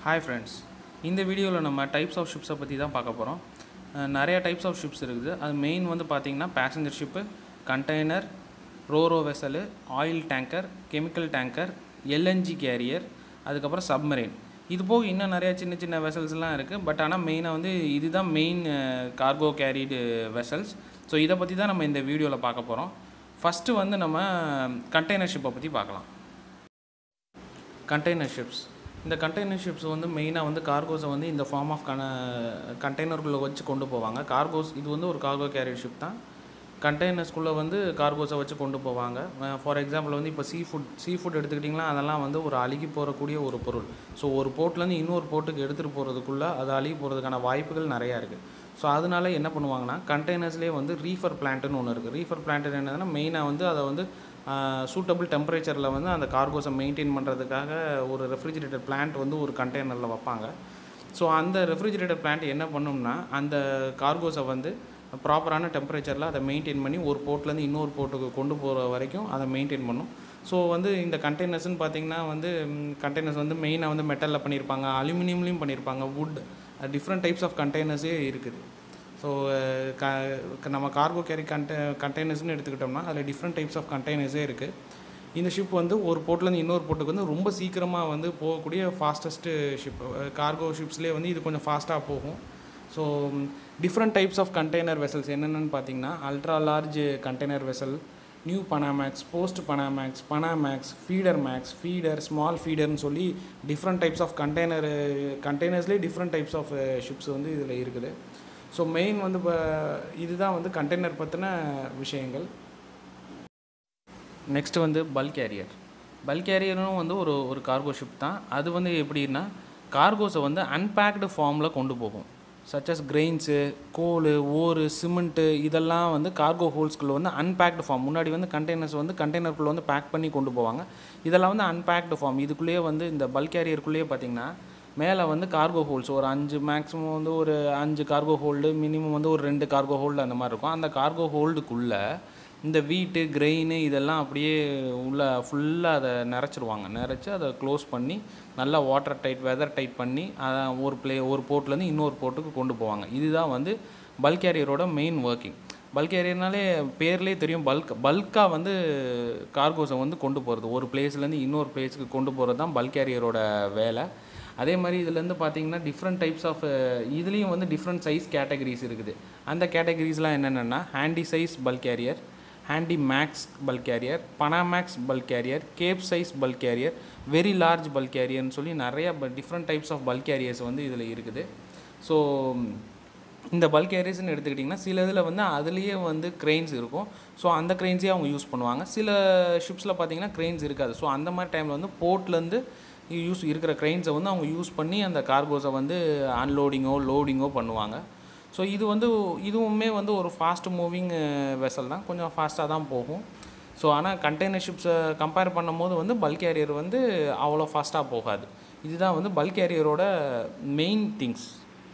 hi friends இந்த வீடியோவில் நம்ம டைப்ஸ் ஆஃப் ஷிப்ஸை பற்றி தான் பார்க்க போகிறோம் நிறைய டைப்ஸ் ஆஃப் ஷிப்ஸ் இருக்குது அது மெயின் வந்து பார்த்திங்கன்னா passenger ship container ro ro vessel oil tanker chemical tanker LNG carrier அதுக்கப்புறம் சப்மரைன் இது போக இன்னும் நிறையா சின்ன சின்ன வெசல்ஸ்லாம் இருக்குது பட் ஆனால் மெயினாக வந்து இதுதான் main cargo carried vessels so இதை பற்றி தான் நம்ம இந்த வீடியோவில் பார்க்க போகிறோம் ஃபஸ்ட்டு வந்து நம்ம கண்டெய்னர் ஷிப்பை பற்றி பார்க்கலாம் கண்டெய்னர் ஷிப்ஸ் இந்த கண்டெய்னர் ஷிப்ஸ் வந்து மெயினாக வந்து கார்கோஸை வந்து இந்த ஃபார்ம் ஆஃப் கன கண்டெய்னருக்குள்ளே வச்சு கொண்டு போவாங்க கார்கோஸ் இது வந்து ஒரு கார்கோ கேரியர் ஷிப் தான் கண்டெய்னர்ஸ்குள்ளே வந்து கார்கோஸை வச்சு கொண்டு போவாங்க ஃபார் எக்ஸாம்பிள் வந்து இப்போ சீ ஃபுட் சீ ஃபுட் எடுத்துக்கிட்டிங்கன்னா அதெல்லாம் வந்து ஒரு அழுகி போகக்கூடிய ஒரு பொருள் ஸோ ஒரு போர்ட்லேருந்து இன்னொரு போர்ட்டுக்கு எடுத்துகிட்டு போகிறதுக்குள்ளே அது அழுகி போகிறதுக்கான வாய்ப்புகள் நிறையா இருக்குது ஸோ அதனால என்ன பண்ணுவாங்கன்னா கண்டெய்னர்ஸ்லேயே வந்து ரீஃபர் பிளான்ட்டுன்னு ஒன்று இருக்குது ரீஃபர் பிளான்ட் என்னதுன்னா மெயினாக வந்து அதை வந்து சூட்டபிள் டெம்பரேச்சரில் வந்து அந்த கார்கோஸை மெயின்டைன் பண்ணுறதுக்காக ஒரு ரெஃப்ரிஜிரேட்டர் பிளான்ட் வந்து ஒரு கண்டெய்னரில் வைப்பாங்க ஸோ அந்த ரெஃப்ரிஜிரேட்டர் பிளான்ட் என்ன பண்ணும்னா அந்த கார்கோஸை வந்து ப்ராப்பரான டெம்பரேச்சரில் அதை மெயின்டைன் பண்ணி ஒரு போர்ட்லேருந்து இன்னொரு போர்ட்டுக்கு கொண்டு போகிற வரைக்கும் அதை மெயின்டைன் பண்ணும் ஸோ வந்து இந்த கண்டெய்னர்ஸ்னு பார்த்திங்கன்னா வந்து கண்டெய்னர்ஸ் வந்து மெயினாக வந்து மெட்டலில் பண்ணியிருப்பாங்க அலுமினியம்லேயும் பண்ணியிருப்பாங்க வுட் டிஃப்ரெண்ட் டைப்ஸ் ஆஃப் கண்டெய்னர்ஸே இருக்குது ஸோ க நம்ம கார்கோ கேரி கண்டெ கண்டெய்னர்ஸ்னு எடுத்துக்கிட்டோம்னா அதில் டிஃப்ரெண்ட் டைப்ஸ் ஆஃப் கண்டெய்னர்ஸே இருக்குது இந்த ஷிப் வந்து ஒரு போர்ட்லேருந்து இன்னொரு போர்ட்டுக்கு வந்து ரொம்ப சீக்கிரமாக வந்து போகக்கூடிய ஃபாஸ்டஸ்ட்டு ஷிப் கார்கோ ஷிப்ஸ்லேயே வந்து இது கொஞ்சம் ஃபாஸ்ட்டாக போகும் so different types of container vessels என்னென்னு பார்த்தீங்கன்னா ultra large container vessel new Panamax post Panamax Panamax feeder max feeder small ஃபீடர்னு சொல்லி டிஃப்ரெண்ட் டைப்ஸ் ஆஃப் கண்டெய்னர் கண்டெய்னர்ஸ்லேயே டிஃப்ரெண்ட் டைப்ஸ் ஆஃப் ஷிப்ஸ் வந்து இதில் இருக்குது ஸோ மெயின் வந்து இப்போ இதுதான் வந்து கண்டெய்னர் பற்றின விஷயங்கள் நெக்ஸ்ட்டு வந்து பல்க் கேரியர் பல்க் கேரியரும் வந்து ஒரு ஒரு கார்கோ ஷிப் தான் அது வந்து எப்படின்னா கார்கோஸை வந்து அன்பேக்டு ஃபார்மில் கொண்டு போகும் சச்சஸ் கிரெயின்ஸு கோல் ஓரு சிமெண்ட்டு இதெல்லாம் வந்து கார்கோ ஹோல்ஸ்குள்ளே வந்து அன்பேக்டு ஃபார்ம் முன்னாடி வந்து கண்டெய்னர்ஸ் வந்து கண்டெய்னருக்குள்ளே வந்து பேக் பண்ணி கொண்டு போவாங்க இதெல்லாம் வந்து அன்பேக்டு ஃபார்ம் இதுக்குள்ளேயே வந்து இந்த பல்க் கேரியருக்குள்ளேயே பார்த்திங்கன்னா மேலே வந்து கார்கோ ஹோல்ஸ் ஒரு அஞ்சு மேக்ஸிமம் வந்து ஒரு அஞ்சு கார்கோ ஹோல்டு மினிமம் வந்து ஒரு ரெண்டு கார்கோ ஹோல்டு அந்த மாதிரி இருக்கும் அந்த கார்கோ ஹோல்டுக்குள்ளே இந்த வீட்டு கிரெயின் இதெல்லாம் அப்படியே உள்ள ஃபுல்லாக அதை நிறச்சிருவாங்க நிறச்சி அதை க்ளோஸ் பண்ணி நல்லா வாட்டர் டைட் வெதர் டைட் பண்ணி அதை ஒரு ப்ளே ஒரு போர்ட்லேருந்து இன்னொரு போர்ட்டுக்கு கொண்டு போவாங்க இதுதான் வந்து பல்க் கேரியரோட மெயின் ஒர்க்கிங் பல்க் கேரியர்னாலே பேர்லேயே தெரியும் பல்க் பல்காக வந்து கார்கோஸை வந்து கொண்டு போகிறது ஒரு பிளேஸ்லேருந்து இன்னொரு பிளேஸுக்கு கொண்டு போகிறது தான் பல்க் கேரியரோட வேலை அதே மாதிரி இதுலேருந்து பார்த்தீங்கன்னா டிஃப்ரெண்ட் டைப்ஸ் ஆஃப் இதுலேயும் வந்து டிஃப்ரெண்ட் சைஸ் கேட்டகரிஸ் இருக்குது அந்த கேட்டகரிஸ்லாம் என்னென்னா handy size bulk carrier handy max bulk carrier Panamax bulk carrier cape size bulk carrier very large bulk கேரியர்னு சொல்லி நிறைய different types of bulk carriers வந்து இதில் இருக்குது ஸோ இந்த பல்க் கேரியர்ஸ்னு எடுத்துக்கிட்டிங்கன்னா சில இதில் வந்து அதுலேயே வந்து க்ரெயின்ஸ் இருக்கும் ஸோ அந்த க்ரெயின்ஸே அவங்க யூஸ் பண்ணுவாங்க சில ஷிப்ஸில் பார்த்தீங்கன்னா க்ரெயின்ஸ் இருக்காது ஸோ அந்த மாதிரி டைமில் வந்து போர்ட்லேருந்து யூஸ் இருக்கிற க்ரெயின்ஸை வந்து அவங்க யூஸ் பண்ணி அந்த கார்கோஸை வந்து அன்லோடிங்கோ லோடிங்கோ பண்ணுவாங்க ஸோ இது வந்து இதுவுமே வந்து ஒரு ஃபாஸ்ட் மூவிங் வெசல் தான் கொஞ்சம் ஃபாஸ்ட்டாக தான் போகும் ஸோ ஆனால் கண்டெய்னர் ஷிப்ஸை கம்பேர் பண்ணும்போது வந்து பல்க் கேரியர் வந்து அவ்வளோ ஃபாஸ்ட்டாக போகாது இதுதான் வந்து பல்க் கேரியரோட மெயின் திங்ஸ்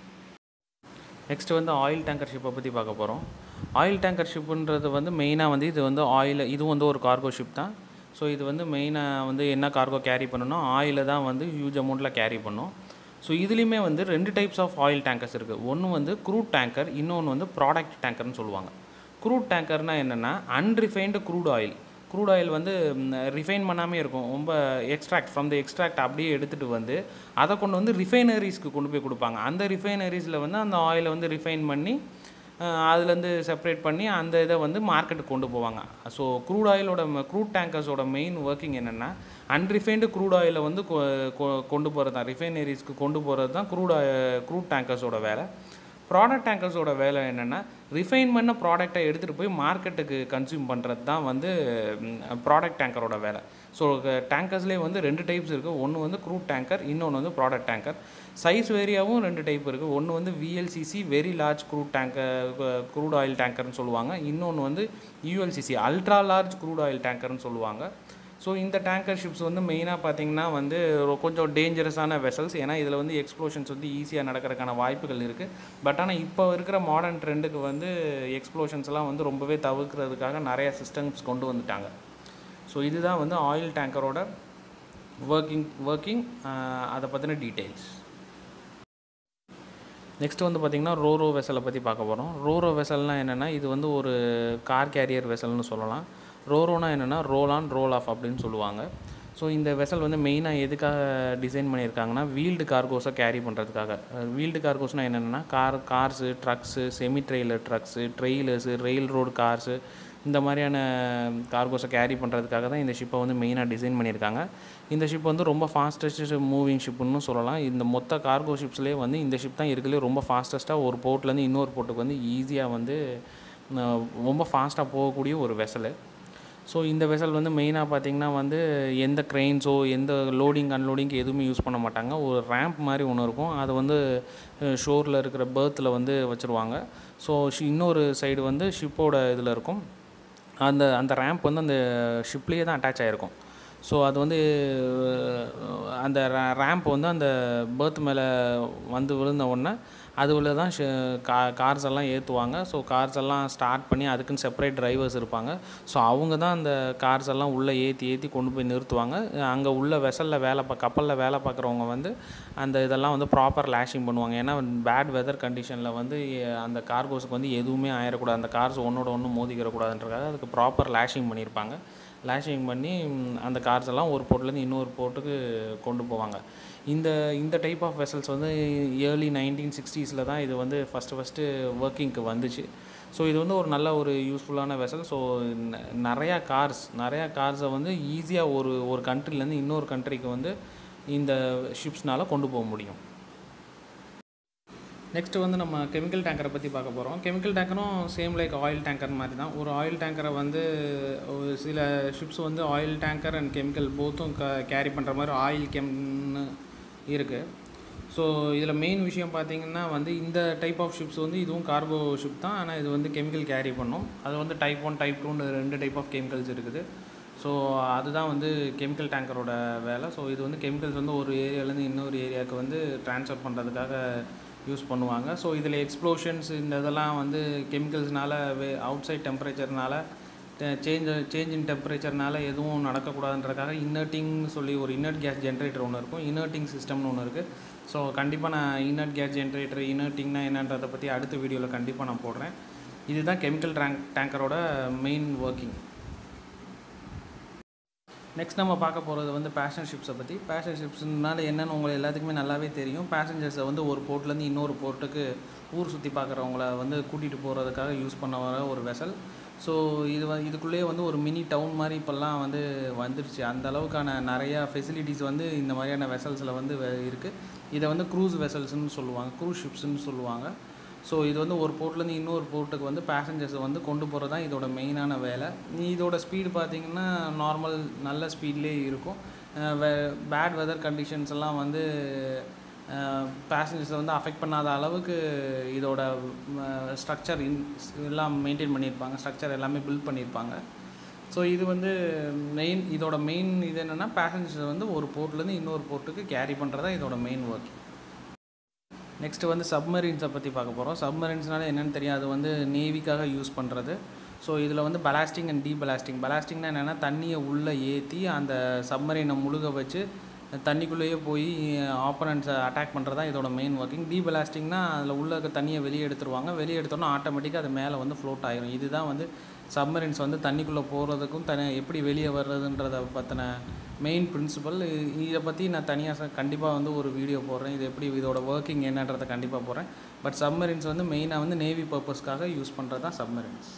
நெக்ஸ்ட் வந்து ஆயில் டேங்கர் ஷிப்பை பற்றி பார்க்க போகிறோம் ஆயில் டேங்கர் ஷிப்புன்றது வந்து மெயினாக வந்து இது வந்து ஆயில் இது வந்து ஒரு கார்கோ ஷிப் தான் ஸோ இது வந்து மெயினாக வந்து என்ன கார்கோ கேரி பண்ணணும் ஆயிலை தான் வந்து ஹியூஜ் அமௌண்ட்டில் கேரி பண்ணும் ஸோ இதுலேயுமே வந்து ரெண்டு டைப்ஸ் ஆஃப் ஆயில் டேங்கர்ஸ் இருக்குது ஒன்று வந்து க்ரூட் டேங்கர் இன்னொன்று வந்து ப்ராடக்ட் டேங்கர்னு சொல்லுவாங்க க்ரூட் டேங்கர்னால் என்னென்னா unrefined crude oil crude oil வந்து ரிஃபைன் பண்ணாமே இருக்கும் ரொம்ப எக்ஸ்ட்ராக்ட் ஃப்ரம் த எக்ஸ்ட்ராக்ட் அப்படியே எடுத்துகிட்டு வந்து அதை கொண்டு வந்து ரிஃபைனரிஸ்க்கு கொண்டு போய் கொடுப்பாங்க அந்த ரிஃபைனரிஸில் வந்து அந்த ஆயிலை வந்து ரிஃபைன் பண்ணி அதுலேருந்து செப்பரேட் பண்ணி அந்த இதை வந்து மார்க்கெட்டுக்கு கொண்டு போவாங்க ஸோ க்ரூட் ஆயிலோட க்ரூட் டேங்கர்ஸோட மெயின் ஒர்க்கிங் என்னென்னா அன்ரிஃபைன்டு க்ரூட் ஆயிலை வந்து கொண்டு போகிறது தான் ரிஃபைனரிஸ்க்கு கொண்டு போகிறது தான் க்ரூட் க்ரூட் டேங்கர்ஸோட வேலை ப்ராடக்ட் டேங்கர்ஸோட வேலை என்னென்னா ரிஃபைன் பண்ண ப்ராடக்டை எடுத்துகிட்டு போய் மார்க்கெட்டுக்கு கன்சியூம் பண்ணுறது தான் வந்து ப்ராடக்ட் டேங்கரோட வேலை ஸோ டேங்கர்ஸ்லேயே வந்து ரெண்டு டைப்ஸ் இருக்குது ஒன்று வந்து க்ரூட் டேங்கர் இன்னொன்று வந்து ப்ராடக்ட் டேங்கர் சைஸ் வேரியாவும் ரெண்டு டைப் இருக்குது ஒன்று வந்து VLCC very large crude tanker crude oil டேங்கர்னு சொல்லுவாங்க இன்னொன்று வந்து ULCC ultra large crude oil டேங்கர்னு சொல்லுவாங்க ஸோ இந்த டேங்கர் ஷிப்ஸ் வந்து மெயினாக பார்த்தீங்கன்னா வந்து கொஞ்சம் டேஞ்சரஸான வெசல்ஸ் ஏன்னா இதில் வந்து எக்ஸ்ப்ளோஷன்ஸ் வந்து ஈஸியாக நடக்கிறதுக்கான வாய்ப்புகள் இருக்குது பட் ஆனால் இப்போ இருக்கிற மாடர்ன் ட்ரெண்டுக்கு வந்து எக்ஸ்ப்ளோஷன்ஸ்லாம் வந்து ரொம்பவே தவிர்க்கிறதுக்காக நிறைய சிஸ்டம்ஸ் கொண்டு வந்துட்டாங்க ஸோ இதுதான் வந்து ஆயில் டேங்கரோட ஒர்க்கிங் ஒர்க்கிங் அதை பற்றின டீட்டெயில்ஸ் நெக்ஸ்ட் வந்து பார்த்திங்கன்னா ரோரோ வெசலை பற்றி பார்க்க போகிறோம் ரோரோ வெசல்னால் என்னென்னா இது வந்து ஒரு கார் கேரியர் வெசல்னு சொல்லலாம் ரோரோனா என்னென்னா ரோல் ஆன் ரோல் ஆஃப் அப்படின்னு சொல்லுவாங்க ஸோ இந்த வெசல் வந்து மெயினாக எதுக்காக டிசைன் பண்ணியிருக்காங்கன்னா வீல்டு கார்கோஸை கேரி பண்ணுறதுக்காக வீல்டு கார்கோஸ்னால் என்னென்னா car cars trucks semi trailer trucks trailers rail road cars இந்த மாதிரியான கார்கோஸை கேரி பண்ணுறதுக்காக தான் இந்த ஷிப்பை வந்து மெயினாக டிசைன் பண்ணியிருக்காங்க இந்த ஷிப் வந்து ரொம்ப ஃபாஸ்டஸ்ட் மூவிங் ஷிப்புன்னு சொல்லலாம் இந்த மொத்த கார்கோ ஷிப்ஸ்லேயே வந்து இந்த ஷிப் தான் இருக்கிறதுலே ரொம்ப ஃபாஸ்டஸ்ட்டாக ஒரு போர்ட்லேருந்து இன்னொரு போர்ட்டுக்கு வந்து ஈஸியாக வந்து அஹ், ரொம்ப ஃபாஸ்ட்டாக போகக்கூடிய ஒரு வெசலு ஸோ இந்த வெசல் வந்து மெயினாக பார்த்தீங்கன்னா வந்து எந்த க்ரெயின்ஸோ எந்த லோடிங் அன்லோடிங்க்கு எதுவுமே யூஸ் பண்ண மாட்டாங்க ஒரு ரேம்ப் மாதிரி ஒன்று இருக்கும் அது வந்து ஷோரில் இருக்கிற பேர்த்தில் வந்து வச்சுருவாங்க ஸோ இன்னொரு சைடு வந்து ஷிப்போட இதில் இருக்கும் அந்த அந்த ரேம்ப் வந்து அந்த ஷிப்லேயே தான் அட்டாச் ஆகிருக்கும் ஸோ அது வந்து அஹ், அந்த ரேம்ப் வந்து அந்த பேர்த் மேலே வந்து விழுந்த உடனே அது உள்ள தான் கா கார்ஸ் எல்லாம் ஏற்றுவாங்க ஸோ கார்ஸ் எல்லாம் ஸ்டார்ட் பண்ணி அதுக்குன்னு செப்பரேட் டிரைவர்ஸ் இருப்பாங்க ஸோ அவங்க தான் அந்த கார்ஸ் எல்லாம் உள்ளே ஏற்றி ஏற்றி கொண்டு போய் நிறுத்துவாங்க அங்கே உள்ள வெசலில் வேலை பா கப்பலில் வேலை பார்க்குறவங்க வந்து அந்த இதெல்லாம் வந்து ப்ராப்பர் லேஷிங் பண்ணுவாங்க ஏன்னா பேட் வெதர் கண்டிஷனில் வந்து எ- அந்த கார்கோஸுக்கு வந்து எதுவுமே ஆயிடக்கூடாது அந்த கார்ஸ் ஒன்றோட ஒன்று மோதிக்கிறக்கூடாதுன்றக்காக அதுக்கு ப்ராப்பர் லேஷிங் பண்ணியிருப்பாங்க லேஷிங் பண்ணி ம், அந்த கார்ஸ் எல்லாம் ஒரு போர்ட்லேருந்து இன்னொரு போர்ட்டுக்கு கொண்டு போவாங்க இந்த இந்த டைப் ஆஃப் வெசல்ஸ் வந்து ஏர்லி நைன்டீன் சிக்ஸ்டீஸில் தான் இது வந்து ஃபஸ்ட்டு ஃபஸ்ட்டு ஒர்க்கிங்க்கு வந்துச்சு ஸோ இது வந்து ஒரு நல்ல ஒரு யூஸ்ஃபுல்லான வெசல் ஸோ நிறையா கார்ஸ் நிறையா கார்ஸை வந்து ஈஸியாக ஒரு ஒரு கண்ட்ரிலேருந்து இன்னொரு கண்ட்ரிக்கு வந்து இந்த ஷிப்ஸ்னால் கொண்டு போக முடியும் நெக்ஸ்ட்டு வந்து நம்ம கெமிக்கல் டேங்கரை பற்றி பார்க்க போகிறோம் கெமிக்கல் டேங்கரும் சேம் லைக் ஆயில் டேங்கர் மாதிரி தான் ஒரு ஆயில் டேங்கரை வந்து ஒரு சில ஷிப்ஸ் வந்து ஆயில் டேங்கர் அண்ட் கெமிக்கல் போத்தும் க கேரி பண்ணுற மாதிரி ஆயில் கெம்னு இருக்குது ஸோ இதில் மெயின் விஷயம் பார்த்தீங்கன்னா வந்து இந்த டைப் ஆஃப் ஷிப்ஸ் வந்து இதுவும் கார்கோ ஷிப் தான் ஆனால் இது வந்து கெமிக்கல் கேரி பண்ணும் அது வந்து டைப் ஒன் டைப் டூன்னு ரெண்டு டைப் ஆஃப் கெமிக்கல்ஸ் இருக்குது ஸோ அதுதான் வந்து கெமிக்கல் டேங்கரோட வேலை ஸோ இது வந்து கெமிக்கல்ஸ் வந்து ஒரு ஏரியாலேருந்து இன்னொரு ஏரியாவுக்கு வந்து ட்ரான்ஸ்ஃபர் பண்ணுறதுக்காக யூஸ் பண்ணுவாங்க ஸோ இதில் எக்ஸ்ப்ளோஷன்ஸ் இந்த இதெல்லாம் வந்து கெமிக்கல்ஸ்னால வே அவுட் சைட் டெம்பரேச்சர்னால சேஞ்ச் சேஞ்ச் இன் டெம்பரேச்சர்னால எதுவும் நடக்கக்கூடாதுன்றதுக்காக இன்னர்ட்டிங் சொல்லி ஒரு இன்னர்ட் கேஸ் ஜென்ரேட்டர் ஒன்று இருக்கும் இன்னர்ட்டிங் சிஸ்டம்னு ஒன்று இருக்குது ஸோ கண்டிப்பாக நான் இன்னர்ட் கேஸ் ஜென்ரேட்டர் இன்னர்ட்டிங்னா என்னன்றதை பற்றி அடுத்த வீடியோவில் கண்டிப்பாக நான் போடுறேன் இதுதான் கெமிக்கல் டேங்க் டேங்கரோட மெயின் ஒர்க்கிங் நெக்ஸ்ட் நம்ம பார்க்க போகிறது வந்து பேஷன் ஷிப்ஸை பற்றி பேஷன் ஷிப்ஸ்னால என்னென்னு உங்களுக்கு எல்லாத்துக்குமே நல்லாவே தெரியும் பேசஞ்சர்ஸை வந்து ஒரு போர்ட்லேருந்து இன்னொரு போர்ட்டுக்கு ஊர் சுற்றி பார்க்குறவங்கள வந்து கூட்டிகிட்டு போகிறதுக்காக யூஸ் பண்ண வர ஒரு வெசல் ஸோ இது வ இதுக்குள்ளேயே வந்து ஒரு மினி டவுன் மாதிரி இப்போல்லாம் வந்து வந்துருச்சு அந்த அளவுக்கான நிறையா ஃபெசிலிட்டிஸ் வந்து இந்த மாதிரியான வெசல்ஸில் வந்து இருக்குது இதை வந்து க்ரூஸ் வெசல்ஸ்னு சொல்லுவாங்க க்ரூஸ் ஷிப்ஸ்னு சொல்லுவாங்க ஸோ இது வந்து ஒரு போர்ட்லேருந்து இன்னொரு போர்ட்டுக்கு வந்து பேசஞ்சர்ஸை வந்து கொண்டு போகிறது தான் இதோட மெயினான வேலை இதோட ஸ்பீடு பார்த்தீங்கன்னா நார்மல் நல்ல ஸ்பீட்லேயே இருக்கும் பேட் வெதர் கண்டிஷன்ஸ் எல்லாம் வந்து பேசஞ்சர்ஸை வந்து அஃபெக்ட் பண்ணாத அளவுக்கு இதோட ஸ்ட்ரக்சர் இன் எல்லாம் மெயின்டைன் பண்ணியிருப்பாங்க ஸ்ட்ரக்சர் எல்லாமே பில்ட் பண்ணியிருப்பாங்க ஸோ இது வந்து மெயின் இதோட மெயின் இது என்னென்னா பேசஞ்சர்ஸை வந்து ஒரு போர்ட்லேருந்து இன்னொரு போர்ட்டுக்கு கேரி பண்ணுறதா இதோட மெயின் ஒர்க் நெக்ஸ்ட் வந்து சப்மரீன்ஸை பற்றி பார்க்க போகிறோம் சப்மரீன்ஸ்னால என்னென்னு தெரியும் அது வந்து நேவிக்காக யூஸ் பண்ணுறது ஸோ இதில் வந்து பலாஸ்டிங் அண்ட் டீபலாஸ்டிங் பலாஸ்டிங்னா என்னென்னா தண்ணியை உள்ளே ஏற்றி அந்த சப்மரீனை முழுக வச்சு தண்ணிக்குள்ளேயே போய் ஆப்பனண்ட்ஸை அட்டாக் பண்ணுறது தான் இதோட மெயின் ஒர்க்கிங் டீபலாஸ்டிங்னா அதில் உள்ள இருக்க தண்ணியை வெளியே எடுத்துருவாங்க வெளியே எடுத்தோன்னா ஆட்டோமேட்டிக்காக அது மேலே வந்து ஃப்ளோட் ஆகிரும் இதுதான் வந்து சப்மரீன்ஸ் வந்து தண்ணிக்குள்ளே போகிறதுக்கும் தனி எப்படி வெளியே வர்றதுன்றதை பற்றின மெயின் பிரின்சிபல் இதை பற்றி நான் தனியாக கண்டிப்பாக வந்து ஒரு வீடியோ போடுறேன் இது எப்படி இதோட ஒர்க்கிங் என்னன்றதை கண்டிப்பாக போடுறேன் பட் சப்மரீன்ஸ் வந்து மெயினாக வந்து நேவி பர்பஸ்க்காக யூஸ் பண்ணுறது தான் சப்மரீன்ஸ்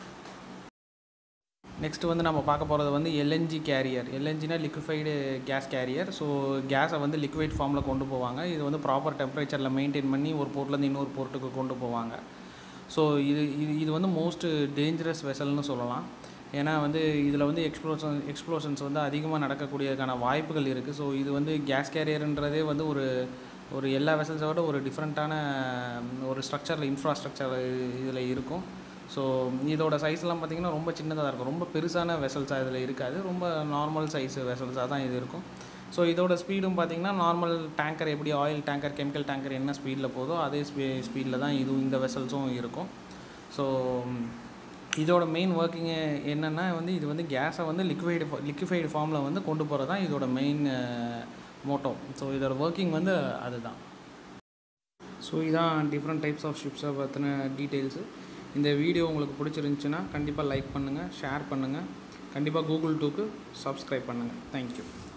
நெக்ஸ்ட் வந்து நம்ம பார்க்க போகிறது வந்து எல்என்ஜி கேரியர் எல்என்ஜினா லிக்விஃபைடு கேஸ் கேரியர் ஸோ கேஸை வந்து லிக்விட் ஃபார்மில் கொண்டு போவாங்க இது வந்து ப்ராப்பர் டெம்பரேச்சரில் மெயின்டைன் பண்ணி ஒரு போர்ட்லேருந்து இன்னொரு போர்ட்டுக்கு கொண்டு போவாங்க ஸோ இது இது இது வந்து மோஸ்ட் டேஞ்சரஸ் வெசல்னு சொல்லலாம் ஏன்னா வந்து இதில் வந்து எக்ஸ்ப்ளோஷன் எக்ஸ்ப்ளோஷன்ஸ் வந்து அதிகமாக நடக்கக்கூடியதுக்கான வாய்ப்புகள் இருக்குது ஸோ இது வந்து கேஸ் கேரியர்ன்றதே வந்து ஒரு ஒரு எல்லா வெசல்ஸை விட ஒரு டிஃப்ரெண்ட்டான ஒரு ஸ்ட்ரக்சரில் இன்ஃப்ராஸ்ட்ரக்சர் இதில் இருக்கும் ஸோ இதோட சைஸ்லாம் பார்த்திங்கன்னா ரொம்ப சின்னதாக இருக்கும் ரொம்ப பெருசான வெசல்ஸாக இதில் இருக்காது ரொம்ப நார்மல் சைஸ் வெசல்ஸாக தான் இது இருக்கும் ஸோ இதோட ஸ்பீடும் பார்த்திங்கன்னா நார்மல் டேங்கர் எப்படி ஆயில் டேங்கர் கெமிக்கல் டேங்கர் என்ன ஸ்பீடில் போதோ அதே ஸ்பீ ஸ்பீடில் தான் இதுவும் இந்த வெசல்ஸும் இருக்கும் ஸோ இதோட மெயின் ஒர்க்கிங்கு என்னென்னா வந்து இது வந்து கேஸை வந்து லிக்வைடு லிக்விஃபைடு ஃபார்மில் வந்து கொண்டு போகிறது தான் இதோட மெயின் மோட்டோ ஸோ இதோட ஒர்க்கிங் வந்து அதுதான் ஸோ இதான் டிஃப்ரெண்ட் டைப்ஸ் ஆஃப் ஷிப்ஸை பற்றின டீட்டெயில்ஸு இந்த வீடியோ உங்களுக்கு பிடிச்சிருந்துச்சுன்னா கண்டிப்பாக லைக் பண்ணுங்கள் ஷேர் பண்ணுங்கள் கண்டிப்பாக கூகுள் டூக்கு சப்ஸ்கிரைப் பண்ணுங்கள் தேங்க்யூ